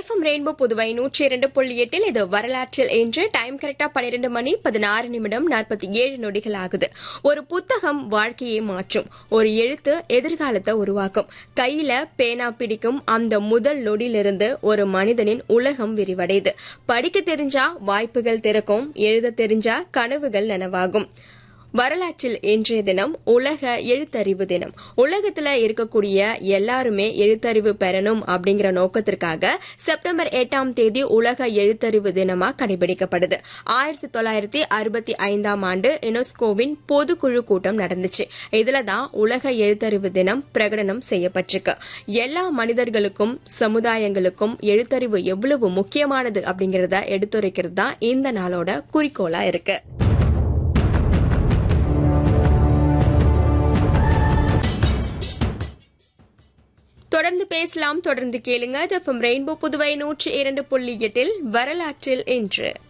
FM rainbow Puduvai நூற்றி இரண்டு புள்ளி எட்டில் இது வரலாற்றில் இன்று டைம் கரெக்டா பன்னிரண்டு மணி பதினாறு நிமிடம் நாற்பத்தி ஏழு நொடிகள் ஆகுது ஒரு புத்தகம் வாழ்க்கையை மாற்றும் ஒரு எழுத்து எதிர்காலத்தை உருவாக்கும் கையில பேனா பிடிக்கும் அந்த முதல் நொடியிலிருந்து ஒரு மனிதனின் உலகம் விரிவடையுது படிக்க தெரிஞ்சா வாய்ப்புகள் திறக்கும் எழுத தெரிஞ்சா கனவுகள் நனவாகும் வரலாற்றில் இன்றைய தினம் உலக எழுத்தறிவு தினம் உலகத்துல இருக்கக்கூடிய எல்லாருமே எழுத்தறிவு பெறணும் அப்படிங்கிற நோக்கத்திற்காக செப்டம்பர் எட்டாம் தேதி உலக எழுத்தறிவு தினமா கடைபிடிக்கப்படுது ஆயிரத்தி தொள்ளாயிரத்தி அறுபத்தி ஐந்தாம் ஆண்டு யுனெஸ்கோவின் பொதுக்குழு கூட்டம் நடந்துச்சு இதுல தான் உலக எழுத்தறிவு தினம் பிரகடனம் செய்யப்பட்டிருக்கு எல்லா மனிதர்களுக்கும் சமுதாயங்களுக்கும் எழுத்தறிவு எவ்வளவு முக்கியமானது அப்படிங்கறத எடுத்துரைக்கிறது தான் இந்த நாளோட குறிக்கோளா இருக்கு தொடர்ந்து பேசலாம் தொடர்ந்து கேளுங்க இது ரெயின்போ புதுவை நூற்றி இரண்டு புள்ளி எட்டில் வரலாற்றில் இன்று